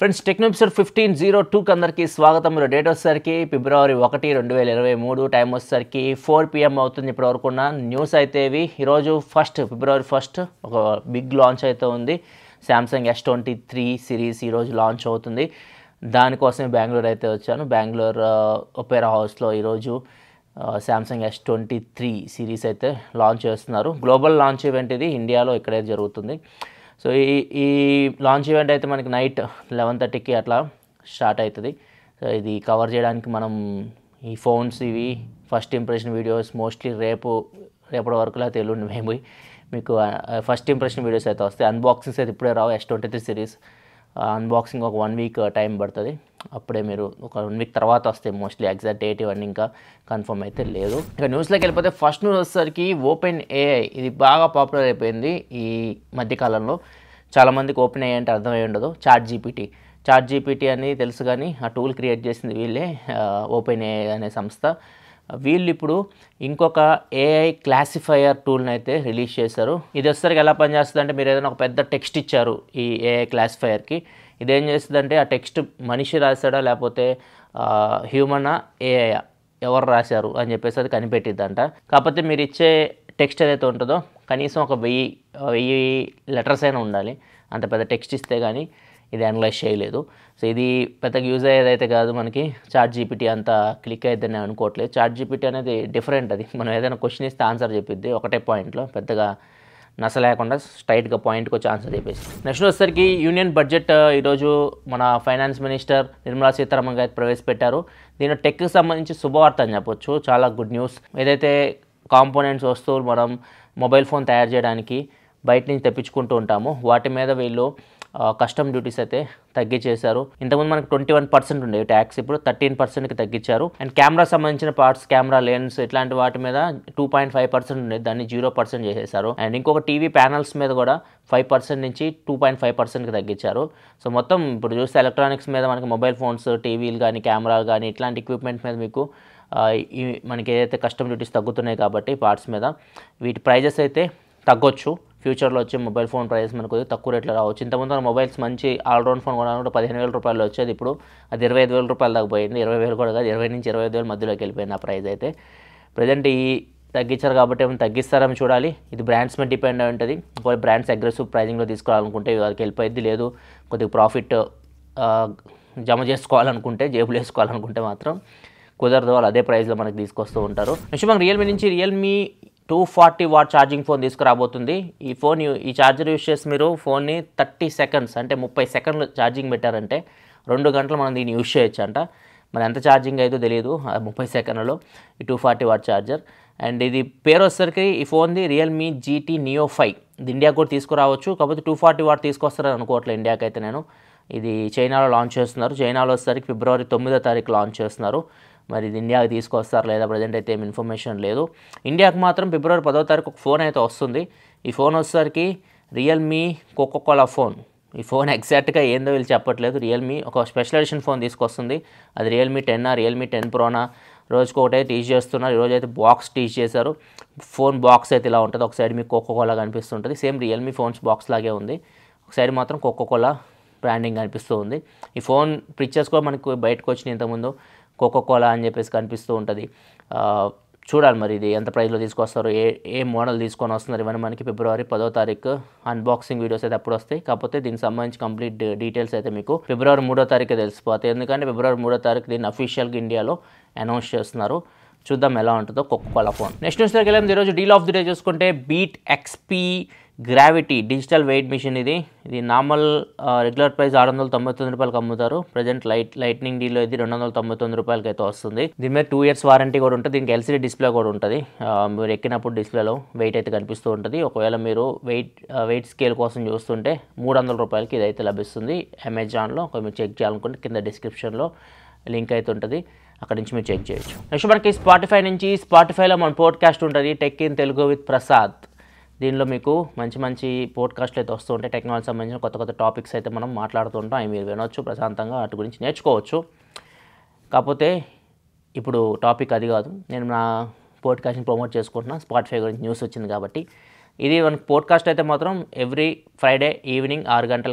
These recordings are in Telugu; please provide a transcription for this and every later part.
friends techno episode fifteen zero టూకి అందరికీ స్వాగతం మీరు డేట్ వచ్చేసరికి ఫిబ్రవరి ఒకటి రెండు వేల ఇరవై మూడు టైం వచ్చేసరికి ఫోర్ పిఎం అవుతుంది ఇప్పటి వరకు ఉన్న న్యూస్ అయితే ఇవి ఈరోజు ఫస్ట్ ఫిబ్రవరి ఫస్ట్ ఒక బిగ్ లాంచ్ అయితే ఉంది Samsung S twenty three series ఈరోజు లాంచ్ అవుతుంది దానికోసమే బెంగళూరు అయితే వచ్చాను బెంగళూరు ఒపేరా హౌస్లో ఈరోజు Samsung S twenty three series అయితే లాంచ్ చేస్తున్నారు గ్లోబల్ లాంచ్ ఈవెంట్ ఇది ఇండియాలో ఇక్కడే జరుగుతుంది సో ఈ ఈ లాంచ్ ఈవెంట్ అయితే మనకి నైట్ లెవెన్ థర్టీకి అట్లా స్టార్ట్ అవుతుంది సో ఇది కవర్ చేయడానికి మనం ఈ ఫోన్స్ ఇవి ఫస్ట్ ఇంప్రెషన్ వీడియోస్ మోస్ట్లీ రేపు రేపటి వరకులా తెలియండి మేము మీకు ఫస్ట్ ఇంప్రెషన్ వీడియోస్ అయితే వస్తాయి అన్బాక్సింగ్స్ అయితే ఇప్పుడే రావు S twenty three series unboxing ఒక వన్ వీక్ టైం పడుతుంది అప్పుడే మీరు ఒక వన్ వీక్ తర్వాత వస్తాయి మోస్ట్లీ ఎగ్జాక్ట్ డేట్ ఇవన్నీ ఇంకా కన్ఫర్మ్ అయితే లేదు ఇక న్యూస్లోకి వెళ్ళిపోతే ఫస్ట్ న్యూస్ వచ్చేసరికి ఓపెన్ ఏఐ ఇది బాగా పాపులర్ అయిపోయింది ఈ మధ్యకాలంలో చాలామందికి ఓపెన్ ఏఐ అంటే అర్థమై ఉండదు చాట్ జీపీటీ చాట్ జీపీటీ అని తెలుసు కానీ ఆ టూల్ క్రియేట్ చేసింది వీళ్ళే ఓపెన్ ఏఐ అనే సంస్థ వీళ్ళు ఇప్పుడు ఇంకొక ఏఐ క్లాసిఫైయర్ టూల్ని అయితే రిలీజ్ చేశారు ఇది వచ్చేసరికి ఎలా పనిచేస్తుంది అంటే మీరు ఏదైనా ఒక పెద్ద టెక్స్ట్ ఇచ్చారు ఈ ఏఐ క్లాసిఫైయర్కి ఇదేం చేస్తుందంటే ఆ టెక్స్ట్ మనిషి రాశాడా లేకపోతే హ్యూమనా ఏఐ ఎవరు రాశారు అని చెప్పేసి అది కనిపెట్టిద్దంట కాకపోతే మీరు ఇచ్చే టెక్స్ట్ ఏదైతే ఉంటుందో కనీసం ఒక వెయ్యి వెయ్యి లెటర్స్ అయినా ఉండాలి అంత పెద్ద టెక్స్ట్ ఇస్తే కానీ ఇది అనలైజ్ చేయలేదు సో ఇది పెద్దగా యూజ్ అయ్యేదైతే కాదు మనకి చాట్ జీపీటీ అంత క్లిక్ అయితే నేను అనుకోవట్లేదు చాట్ జీపీటీ అనేది డిఫరెంట్ అది మనం ఏదైనా క్వశ్చన్ ఇస్తే ఆన్సర్ చెప్పిద్ది ఒకటే పాయింట్లో పెద్దగా నస లేకుండా స్ట్రైట్గా పాయింట్కి వచ్చి ఆన్సర్ చెప్పేసి నెక్స్ట్ వచ్చేసరికి యూనియన్ బడ్జెట్ ఈరోజు మన ఫైనాన్స్ మినిస్టర్ నిర్మలా సీతారామన్ గారు ప్రవేశపెట్టారు దీని టెక్కి సంబంధించి శుభవార్త అని చెప్పొచ్చు చాలా గుడ్ న్యూస్ ఏదైతే కాంపోనెంట్స్ వస్తువులు మనం మొబైల్ ఫోన్ తయారు చేయడానికి బయట నుంచి తెప్పించుకుంటూ ఉంటాము వాటి మీద వీళ్ళు కస్టమ్ డ్యూటీస్ అయితే తగ్గించేశారు ఇంతకుముందు మనకి ట్వంటీ వన్ పర్సెంట్ ఉండేవి ట్యాక్స్ ఇప్పుడు థర్టీన్ పర్సెంట్కి తగ్గించారు అండ్ కెమెరా సంబంధించిన పార్ట్స్ కెమెరా లెన్స్ ఇట్లాంటి వాటి మీద టూ పాయింట్ ఫైవ్ పర్సెంట్ ఉండేది దాన్ని జీరో పర్సెంట్ చేసేసారు అండ్ ఇంకొక టీవీ ప్యానల్స్ మీద కూడా ఫైవ్ పర్సెంట్ నుంచి టూ పాయింట్ ఫైవ్ పర్సెంట్కి తగ్గించారు సో మొత్తం ఇప్పుడు చూస్తే ఎలక్ట్రానిక్స్ మీద మనకి మొబైల్ ఫోన్స్ టీవీలు కానీ కెమెరాలు కానీ ఇట్లాంటి ఎక్విప్మెంట్ మీద మీకు ఈ మనకి ఏదైతే కస్టమ్ డ్యూటీస్ తగ్గుతున్నాయి కాబట్టి పార్ట్స్ మీద వీటి ప్రైజెస్ అయితే తగ్గొచ్చు ఫ్యూచర్లో వచ్చే మొబైల్ ఫోన్ ప్రైస్ మనకు తక్కువ రేట్లో రావచ్చు ఇంతకుముందు మన మొబైల్స్ మంచి ఆల్రౌండ్ ఫోన్ కొనాలంటే పదిహేను వేల రూపాయలు వచ్చేది ఇప్పుడు అది ఇరవై ఐదు వేల రూపాయలు దాకా పోయింది ఇరవై వేలు కూడా కాదు ఇరవై నుంచి ఇరవై ఐదు వేల మధ్యలోకి వెళ్ళిపోయింది ఆ ప్రైస్ అయితే ప్రజెంట్ ఈ తగ్గించారు కాబట్టి ఏమైనా తగ్గిస్తారని చూడాలి ఇది బ్రాండ్స్ మీద డిపెండ్ అయి ఉంటుంది ఒకవేళ బ్రాండ్స్ అగ్రెసివ్ ప్రైజింగ్లో తీసుకోవాలనుకుంటే వాళ్ళకి వెళ్ళిపోయింది లేదు కొద్దిగా ప్రాఫిట్ జమ చేసుకోవాలనుకుంటే జేబులు వేసుకోవాలనుకుంటే మాత్రం కుదరదు వాళ్ళు అదే ప్రైస్లో మనకి తీసుకొస్తూ ఉంటారు నెక్స్ట్ మనకి రియల్మీ నుంచి Realme two forty watt charging phone తీసుకురాబోతుంది ఈ ఫోన్ ఈ ఛార్జర్ యూస్ చేసి మీరు ఫోన్ని థర్టీ సెకండ్స్ అంటే ముప్పై సెకండ్లు ఛార్జింగ్ పెట్టారంటే రెండు గంటలు మనం దీన్ని యూస్ చేయొచ్చు అంట మరి ఎంత ఛార్జింగ్ అయితే తెలియదు ముప్పై సెకండ్లలో ఈ two forty watt charger and ఇది పేరు వచ్చేసరికి ఈ ఫోన్ది రియల్మీ జీటీ నియో ఫైవ్ ఇది ఇండియాకు కూడా తీసుకురావచ్చు కాకపోతే టూ ఫార్టీ వాట్ తీసుకొస్తారని అనుకోవట్లేదు ఇండియాకి అయితే నేను ఇది చైనాలో లాంచ్ చేస్తున్నారు చైనాలో వచ్చేసరికి ఫిబ్రవరి తొమ్మిదో తారీఖు లాంచ్ చేస్తున్నారు మరి ఇది ఇండియాకి తీసుకొస్తారు లేదా ప్రజెంట్ అయితే ఏం ఇన్ఫర్మేషన్ లేదు ఇండియాకి మాత్రం ఫిబ్రవరి పదో తారీఖు ఒక ఫోన్ అయితే వస్తుంది ఈ ఫోన్ వచ్చేసరికి రియల్మీ కోకోకోలా ఫోన్ ఈ ఫోన్ ఎగ్జాక్ట్గా ఏందో వీళ్ళు చెప్పట్లేదు రియల్మీ ఒక స్పెషల్ ఎడిషన్ ఫోన్ తీసుకొస్తుంది అది రియల్మీ టెన్నా రియల్మీ టెన్ ప్రోనా రోజుకి ఒకటే టీచ్ చేస్తున్నారు ఈరోజు అయితే బాక్స్ టీచ్ చేశారు ఫోన్ బాక్స్ అయితే ఇలా ఉంటుంది ఒక సైడ్ మీకు కోకోకోలా కనిపిస్తుంటుంది సేమ్ రియల్మీ ఫోన్స్ బాక్స్ లాగే ఉంది ఒక సైడ్ మాత్రం కోకోకోలా బ్రాండింగ్ కనిపిస్తూ ఉంది ఈ ఫోన్ పిక్చర్స్ కూడా మనకు బయటకు వచ్చినాయి ఇంతకుముందు కోకోకోలా అని చెప్పేసి కనిపిస్తూ ఉంటుంది చూడాలి మరి ఇది ఎంత ప్రైస్లో తీసుకొస్తారు ఏ ఏ మోడల్ తీసుకొని వస్తున్నారు ఇవన్నీ మనకి ఫిబ్రవరి పదో తారీఖు అన్బాక్సింగ్ వీడియోస్ అయితే అప్పుడు వస్తాయి కాకపోతే దీనికి సంబంధించి కంప్లీట్ డీటెయిల్స్ అయితే మీకు ఫిబ్రవరి మూడో తారీఖు తెలిసిపోతాయి ఎందుకంటే ఫిబ్రవరి మూడో తారీఖు దీన్ని అఫీషియల్గా ఇండియాలో అనౌన్స్ చేస్తున్నారు చూద్దాం ఎలా ఉంటుందో కోకోకోలా ఫోన్ నెక్స్ట్ న్యూస్ దగ్గర వెళ్ళాము ఈరోజు డీల్ ఆఫ్ ది డే చూసుకుంటే Beat XP gravity digital weight machine ఇది ఇది నార్మల్ రెగ్యులర్ ప్రైస్ ఆరు వందల తొంభై తొమ్మిది రూపాయలకి అమ్ముతారు ప్రజెంట్ లైట్ లైట్నింగ్ డీలో ఇది రెండు వందల తొంభై తొమ్మిది రూపాయలకి అయితే వస్తుంది దీని మీద టూ ఇయర్స్ వారంటీ కూడా ఉంటుంది దీనికి ఎల్సీడీ డిస్ప్లే కూడా ఉంటుంది మీరు ఎక్కినప్పుడు డిస్ప్లేలో వెయిట్ అయితే కనిపిస్తూ ఉంటుంది ఒకవేళ మీరు వెయిట్ వెయిట్ స్కేల్ కోసం చూస్తుంటే మూడు వందల రూపాయలకి ఇదైతే లభిస్తుంది అమెజాన్లో ఒక మీరు చెక్ చేయాలనుకుంటే కింద డిస్క్రిప్షన్లో లింక్ అయితే ఉంటుంది అక్కడ నుంచి మీరు చెక్ చేయొచ్చు నెక్స్ట్ మనకి స్పాటిఫై నుంచి స్పాటిఫైలో మన పోడ్కాస్ట్ ఉంటుంది tech in Telugu with Prasad దీనిలో మీకు మంచి మంచి పోడ్కాస్ట్లు అయితే వస్తూ ఉంటాయి టెక్నాలజీ సంబంధించిన కొత్త కొత్త టాపిక్స్ అయితే మనం మాట్లాడుతూ ఉంటాం అవి మీరు వినొచ్చు ప్రశాంతంగా వాటి గురించి నేర్చుకోవచ్చు కాకపోతే ఇప్పుడు టాపిక్ అది కాదు నేను నా పోడ్కాస్ట్ని ప్రమోట్ చేసుకుంటున్నా స్పాటిఫై గురించి న్యూస్ వచ్చింది కాబట్టి ఇది మనకి పోడ్కాస్ట్ అయితే మాత్రం ఎవ్రీ ఫ్రైడే ఈవినింగ్ ఆరు గంటలకి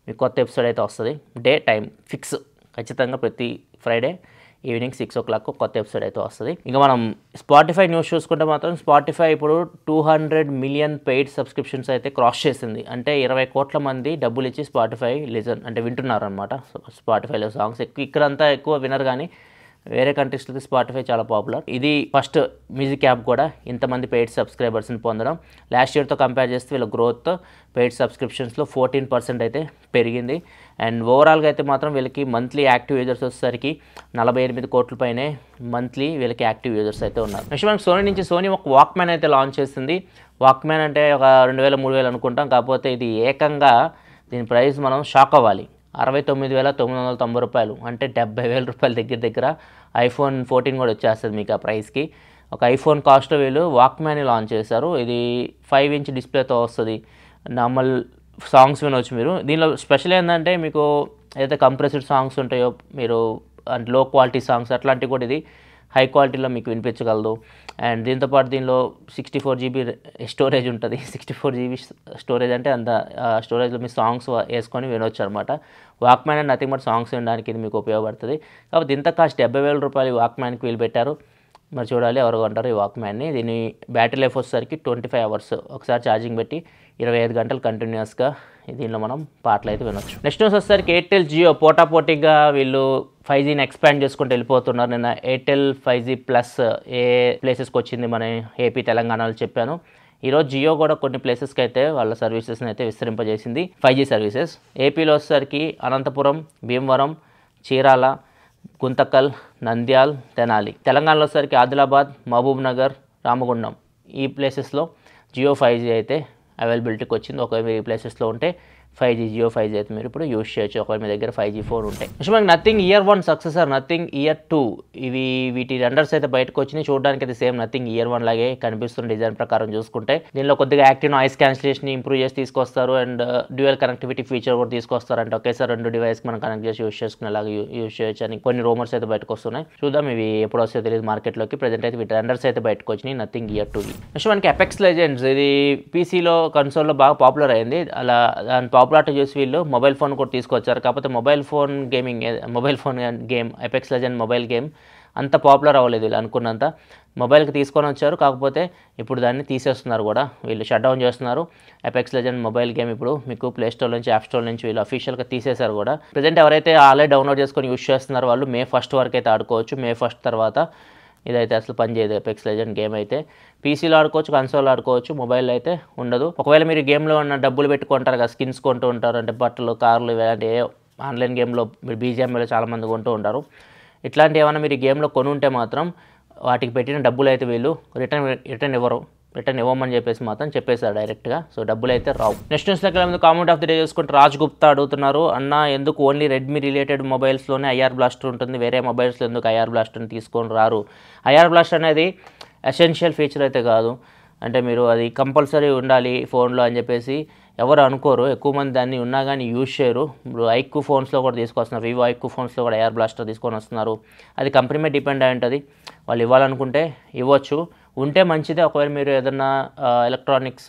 మీకు కొత్త ఎపిసోడ్ అయితే వస్తుంది డే టైం ఫిక్స్ ఖచ్చితంగా ప్రతి Friday evening six o'clock కొత్త ఎపిసోడ్ అయితే వస్తుంది ఇంకా మనం స్పాటిఫై న్యూస్ చూసుకుంటే మాత్రం స్పాటిఫై ఇప్పుడు two hundred million paid subscriptions అయితే క్రాస్ చేసింది అంటే ఇరవై కోట్ల మంది డబ్బులు ఇచ్చి స్పాటిఫై లిజన్ అంటే వింటున్నారు అనమాట స్పాటిఫైలో సాంగ్స్ ఎక్కువ ఇక్కడంతా ఎక్కువ వినరు కానీ వేరే కంట్రీస్లో స్పాటిఫై చాలా పాపులర్ ఇది ఫస్ట్ మ్యూజిక్ యాప్ కూడా ఇంతమంది పెయిడ్ సబ్స్క్రైబర్స్ని పొందడం లాస్ట్ ఇయర్తో కంపేర్ చేస్తే వీళ్ళ గ్రోత్ పెయిడ్ సబ్స్క్రిప్షన్స్లో ఫోర్టీన్ పర్సెంట్ అయితే పెరిగింది అండ్ ఓవరాల్గా అయితే మాత్రం వీళ్ళకి మంత్లీ యాక్టివ్ యూజర్స్ వచ్చేసరికి నలభై ఎనిమిది కోట్ల పైనే మంత్లీ వీళ్ళకి యాక్టివ్ యూజర్స్ అయితే ఉన్నారు నెక్స్ట్ మనకి సోనీ నుంచి సోనీ ఒక వాక్మ్యాన్ అయితే లాంచ్ చేసింది వాక్మ్యాన్ అంటే ఒక రెండు వేల మూడు వేలు అనుకుంటాం కాకపోతే ఇది ఏకంగా దీని ప్రైస్ మనం షాక్ అవ్వాలి అరవై తొమ్మిది వేల తొమ్మిది వందల తొంభై రూపాయలు అంటే డెబ్బై వేల రూపాయల దగ్గర దగ్గర ఐఫోన్ ఫోర్టీన్ కూడా వచ్చేస్తుంది మీకు ఆ ప్రైస్కి ఒక ఐఫోన్ కాస్ట్ వీళ్ళు వాక్మ్యాన్ లాంచ్ చేశారు ఇది ఫైవ్ ఇంచ్ డిస్ప్లేతో వస్తుంది నార్మల్ సాంగ్స్ వినవచ్చు మీరు దీనిలో స్పెషల్ ఏంటంటే మీకు ఏదైతే కంప్రెస్డ్ సాంగ్స్ ఉంటాయో మీరు అంటే లో క్వాలిటీ సాంగ్స్ అట్లాంటివి కూడా ఇది హై క్వాలిటీలో మీకు వినిపించగలదు అండ్ దీంతోపాటు దీనిలో సిక్స్టీ ఫోర్ జీబీ స్టోరేజ్ ఉంటుంది సిక్స్టీ ఫోర్ జీబీ స్టోరేజ్ అంటే అంత స్టోరేజ్లో మీ సాంగ్స్ వేసుకొని వినొచ్చు అనమాట Walkman and nothing but songs వినడానికి ఇది మీకు ఉపయోగపడుతుంది కాబట్టి ఇంత కాస్ట్ డెబ్బై వేల రూపాయలు ఈ వాక్మ్యాన్కి వీలు పెట్టారు మరి చూడాలి ఎవరు కొంటారు ఈ వాక్మ్యాన్ని దీని బ్యాటరీ లైఫ్ వచ్చేసరికి ట్వంటీ ఫైవ్ అవర్స్ ఒకసారి ఛార్జింగ్ పెట్టి ఇరవై ఐదు గంటలు కంటిన్యూస్గా దీనిలో మనం పాటలు అయితే వినొచ్చు నెక్స్ట్ న్యూస్ వచ్చేసరికి ఎయిర్టెల్ జియో పోటాపోటీగా వీళ్ళు ఫైవ్ జీని ఎక్స్పాండ్ చేసుకుంటూ వెళ్ళిపోతున్నారు నిన్న ఎయిర్టెల్ ఫైవ్ జీ ప్లస్ ఏ ప్లేసెస్కి వచ్చింది మన ఏపీ తెలంగాణలో చెప్పాను ఈరోజు జియో కూడా కొన్ని ప్లేసెస్కి అయితే వాళ్ళ సర్వీసెస్ని అయితే విస్తరింపజేసింది ఫైవ్ జీ సర్వీసెస్ ఏపీలో వచ్చేసరికి అనంతపురం భీమవరం చీరాల గుంతకల్ నంద్యాల్ తెనాలి తెలంగాణలో వచ్చేసరికి ఆదిలాబాద్ మహబూబ్ నగర్ రామగుండం ఈ ప్లేసెస్లో జియో ఫైవ్ జీ అయితే అవైలబిలిటీకి వచ్చింది ఒకవేళ మీరు ఈ ప్లేసెస్లో ఉంటే five G Jio five G అయితే మీరు ఇప్పుడు యూస్ చేయొచ్చు ఒకవేళ మీ దగ్గర ఫైవ్ జీ ఫోన్ ఉంటే నెక్స్ట్ మనకి Nothing ear one successor Nothing ear two ఇవి వీటి రెండర్స్ అయితే బయటకు వచ్చినాయి చూడడానికి అయితే సేమ్ నథింగ్ ఇయర్ వన్ లాగే కనిపిస్తున్న డిజైన్ ప్రకారం చూసుకుంటే దీనిలో కొద్దిగా యాక్టివ్ నాయిస్ క్యాన్సిలేషన్ ఇంప్రూవ్ చేసి తీసుకొస్తారు అండ్ డ్యూయల్ కనెక్టివిటీ ఫీచర్ కూడా తీసుకొస్తారు అంటే ఒకేసారి రెండు డివైస్కి మనం కనెక్ట్ చేసి యూస్ చేసుకునేలాగా యూస్ చేయొచ్చు అని కొన్ని రూమర్స్ అయితే బయటకు వస్తున్నాయి చూద్దాం ఇవి ఎప్పుడు వస్తాయో తెలియదు మార్కెట్లోకి ప్రజెంట్ అయితే వీటి రెండర్స్ అయితే బయటకు వచ్చినాయి నథింగ్ ఇయర్ టూ నెక్స్ట్ మనకి ఎపెక్స్ లెజెండ్స్ ఇది పీసీలో కన్సోల్లో బాగా పాపులర్ అయింది అలా దాని పాపులారిటీ చూసి వీళ్ళు మొబైల్ ఫోన్ కూడా తీసుకొచ్చారు కాకపోతే mobile phone gaming mobile phone game Apex legend mobile game అంత పాపులర్ అవ్వలేదు వీళ్ళు అనుకున్నంత మొబైల్కి తీసుకొని వచ్చారు కాకపోతే ఇప్పుడు దాన్ని తీసేస్తున్నారు కూడా వీళ్ళు షట్ డౌన్ చేస్తున్నారు ఎపెక్స్ లెజెండ్ మొబైల్ గేమ్ ఇప్పుడు మీకు ప్లే స్టోర్ నుంచి యాప్ స్టోర్ నుంచి వీళ్ళు అఫీషియల్గా తీసేశారు కూడా ప్రజెంట్ ఎవరైతే ఆల్రెడీ డౌన్లోడ్ చేసుకొని యూస్ చేస్తున్నారో వాళ్ళు మే ఫస్ట్ వరకు అయితే ఆడుకోవచ్చు మే ఫస్ట్ తర్వాత ఇదైతే అసలు పనిచేయదు ఎపెక్స్ లెజెండ్ గేమ్ అయితే పీసీలో ఆడుకోవచ్చు కన్సోల్ ఆడుకోవచ్చు మొబైల్ అయితే ఉండదు ఒకవేళ మీరు గేమ్లో ఉన్న డబ్బులు పెట్టుకుంటారు కదా స్కిన్స్ కొంటూ ఉంటారు అంటే బట్టలు కార్లు ఇలాంటి ఏ ఆన్లైన్ గేమ్లో మీరు బీజిఎంలో చాలామంది కొంటూ ఉంటారు ఇట్లాంటి ఏమైనా మీరు ఈ గేమ్లో కొని ఉంటే మాత్రం వాటికి పెట్టిన డబ్బులు అయితే వీళ్ళు రిటర్న్ రిటర్న్ ఇవ్వరు రిటర్న్ ఇవ్వమని చెప్పేసి మాత్రం చెప్పేశారు డైరెక్ట్గా సో డబ్బులు అయితే రావు నెక్స్ట్ న్యూస్ దగ్గర ముందు కామెంట్ ఆఫ్ ది డే చూసుకుంటే రాజ్ గుప్తా అడుగుతున్నారు అన్న ఎందుకు ఓన్లీ రెడ్మీ రిలేటెడ్ మొబైల్స్లోనే ఐఆర్ బ్లాస్టర్ ఉంటుంది వేరే మొబైల్స్లో ఎందుకు ఐఆర్ బ్లాస్టర్ని తీసుకొని రారు ఐఆర్ బ్లాస్టర్ అనేది ఎసెన్షియల్ ఫీచర్ అయితే కాదు అంటే మీరు అది కంపల్సరీ ఉండాలి ఫోన్లో అని చెప్పేసి ఎవరు అనుకోరు ఎక్కువ మంది దాన్ని ఉన్నా కానీ యూజ్ చేయరు ఇప్పుడు ఐక్యూ ఫోన్స్లో కూడా తీసుకొస్తున్నారు వివో ఐక్యూ ఫోన్స్లో కూడా ఎయిర్ బ్లాస్టర్ తీసుకొని వస్తున్నారు అది కంపెనీ మీద డిపెండ్ అయి ఉంటుంది వాళ్ళు ఇవ్వాలనుకుంటే ఇవ్వచ్చు ఉంటే మంచిదే ఒకవేళ మీరు ఏదన్నా ఎలక్ట్రానిక్స్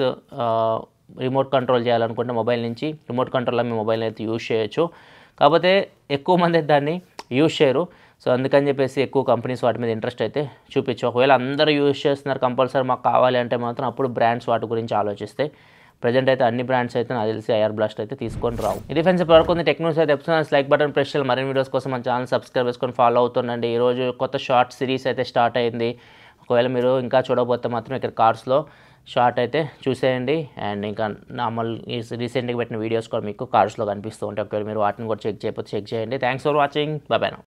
రిమోట్ కంట్రోల్ చేయాలనుకుంటే మొబైల్ నుంచి రిమోట్ కంట్రోల్లో మీ మొబైల్ అయితే యూజ్ చేయొచ్చు కాకపోతే ఎక్కువ మంది దాన్ని యూజ్ చేయరు సో అందుకని చెప్పేసి ఎక్కువ కంపెనీస్ వాటి మీద ఇంట్రెస్ట్ అయితే చూపించు ఒకవేళ అందరూ యూజ్ చేస్తున్నారు కంపల్సరీ మాకు కావాలి అంటే మాత్రం అప్పుడు బ్రాండ్స్ వాటి గురించి ఆలోచిస్తే ప్రజెంట్ అయితే అన్ని బ్రాండ్స్ అయితే నాకు తెలిసి ఐఆర్ బ్లాస్ట్ అయితే తీసుకొని రావు ఇది ఫ్రెండ్స్ ఇప్పటివరకు ఉంది టెక్నాలజీ అయితే ఎపిసోడ్స్ లైక్ బటన్ ప్రెస్ చేయాలి మరిన్ని వీడియోస్ కోసం మన ఛానల్ సబ్స్క్రైబ్ చేసుకొని ఫాలో అవుతుండండి ఈరోజు కొత్త షార్ట్ సిరీస్ అయితే స్టార్ట్ అయింది ఒకవేళ మీరు ఇంకా చూడకపోతే మాత్రం ఇక్కడ కార్స్లో షార్ట్ అయితే చూసేయండి అండ్ ఇంకా నార్మల్ ఈ రీసెంట్గా పెట్టిన వీడియోస్ కూడా మీకు కార్స్లో కనిపిస్తూ ఉంటాయి ఒకవేళ మీరు వాటిని కూడా చెక్ చేయకపోతే చెక్ చేయండి థ్యాంక్స్ ఫర్ వాచింగ్ బాయ్